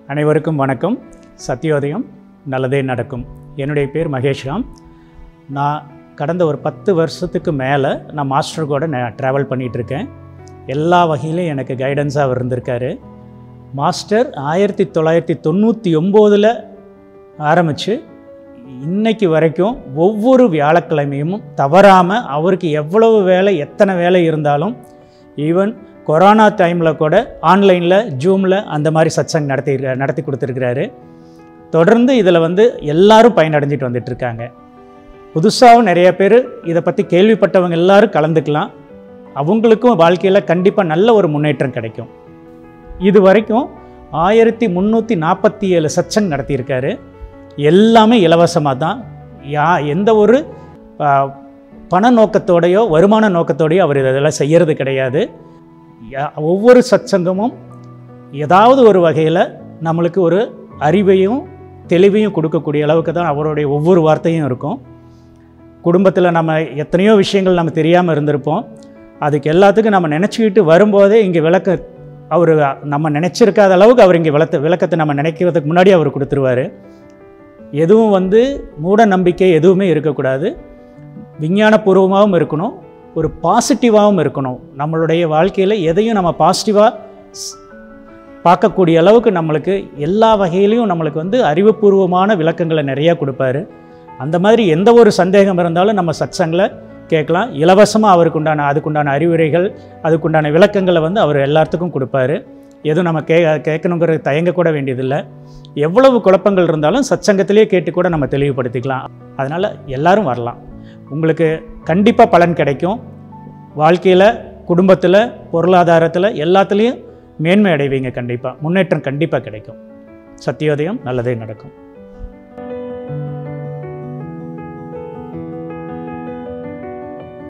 அனைவருக்கும் வணக்கம் சத்யோதயம் நல்லதே நடக்கும் என்னுடைய பேர் மகேஷ்ராம் நான் கடந்த ஒரு பத்து வருஷத்துக்கு மேலே நான் மாஸ்டர் கூட நான் ட்ராவல் பண்ணிகிட்ருக்கேன் எல்லா வகையிலும் எனக்கு கைடன்ஸாக அவர் இருந்திருக்காரு மாஸ்டர் ஆயிரத்தி தொள்ளாயிரத்தி தொண்ணூற்றி ஒம்போதில் ஆரம்பித்து இன்னைக்கு வரைக்கும் ஒவ்வொரு வியாழக்கிழமையும் தவறாமல் அவருக்கு எவ்வளவு வேலை எத்தனை வேலை இருந்தாலும் ஈவன் கொரோனா டைமில் கூட ஆன்லைனில் ஜூமில் அந்த மாதிரி சத்சங் நடத்தி நடத்தி கொடுத்துருக்கிறாரு தொடர்ந்து இதில் வந்து எல்லாரும் பயனடைஞ்சிட்டு வந்துட்டுருக்காங்க புதுசாகவும் நிறைய பேர் இதை பற்றி கேள்விப்பட்டவங்க எல்லாரும் கலந்துக்கலாம் அவங்களுக்கும் வாழ்க்கையில் கண்டிப்பாக நல்ல ஒரு முன்னேற்றம் கிடைக்கும் இது வரைக்கும் ஆயிரத்தி முந்நூற்றி நாற்பத்தி ஏழு சச்சங் நடத்தியிருக்காரு எல்லாமே இலவசமாக தான் யா எந்த ஒரு ஆ, பண நோக்கத்தோடையோ வருமான நோக்கத்தோடையோ அவர் இதெல்லாம் செய்கிறது கிடையாது யா- ஒவ்வொரு சத்சங்கமும் ஏதாவது ஒரு வகையில் நம்மளுக்கு ஒரு அறிவையும் தெளிவையும் கொடுக்கக்கூடிய அளவுக்கு தான் அவருடைய ஒவ்வொரு வார்த்தையும் இருக்கும் குடும்பத்தில் நம்ம எத்தனையோ விஷயங்கள் நம்ம தெரியாமல் இருந்திருப்போம் அதுக்கு எல்லாத்துக்கும் நம்ம நினச்சிக்கிட்டு வரும்போதே இங்கே விளக்க அவர் நம்ம நினச்சிருக்காத அளவுக்கு அவர் இங்கே விளத்த விளக்கத்தை நம்ம நினைக்கிறதுக்கு முன்னாடி அவர் கொடுத்துருவாரு எதுவும் வந்து மூட நம்பிக்கை எதுவுமே இருக்கக்கூடாது விஞ்ஞானபூர்வமாகவும் இருக்கணும் ஒரு பாசிட்டிவாகவும் இருக்கணும் நம்மளுடைய வாழ்க்கையில் எதையும் நம்ம பாசிட்டிவாக பார்க்கக்கூடிய அளவுக்கு நம்மளுக்கு எல்லா வகையிலையும் நம்மளுக்கு வந்து அறிவுபூர்வமான விளக்கங்களை நிறையா கொடுப்பாரு அந்த மாதிரி எந்த ஒரு சந்தேகம் இருந்தாலும் நம்ம சத்சங்கில் கேட்கலாம் இலவசமாக அவருக்கு உண்டான அதுக்குண்டான அறிவுரைகள் அதுக்குண்டான விளக்கங்களை வந்து அவர் எல்லாத்துக்கும் கொடுப்பாரு எதுவும் நம்ம கே கேட்கணுங்கிற தயங்க கூட வேண்டியதில்லை எவ்வளவு குழப்பங்கள் இருந்தாலும் சத்சங்கத்திலேயே கேட்டு கூட நம்ம தெளிவுபடுத்திக்கலாம் அதனால் எல்லாரும் வரலாம் உங்களுக்கு கண்டிப்பாக பலன் கிடைக்கும் வாழ்க்கையில் குடும்பத்தில் பொருளாதாரத்தில் எல்லாத்துலேயும் மேன்மை அடைவீங்க கண்டிப்பாக முன்னேற்றம் கண்டிப்பாக கிடைக்கும் சத்தியோதயம் நல்லதே நடக்கும்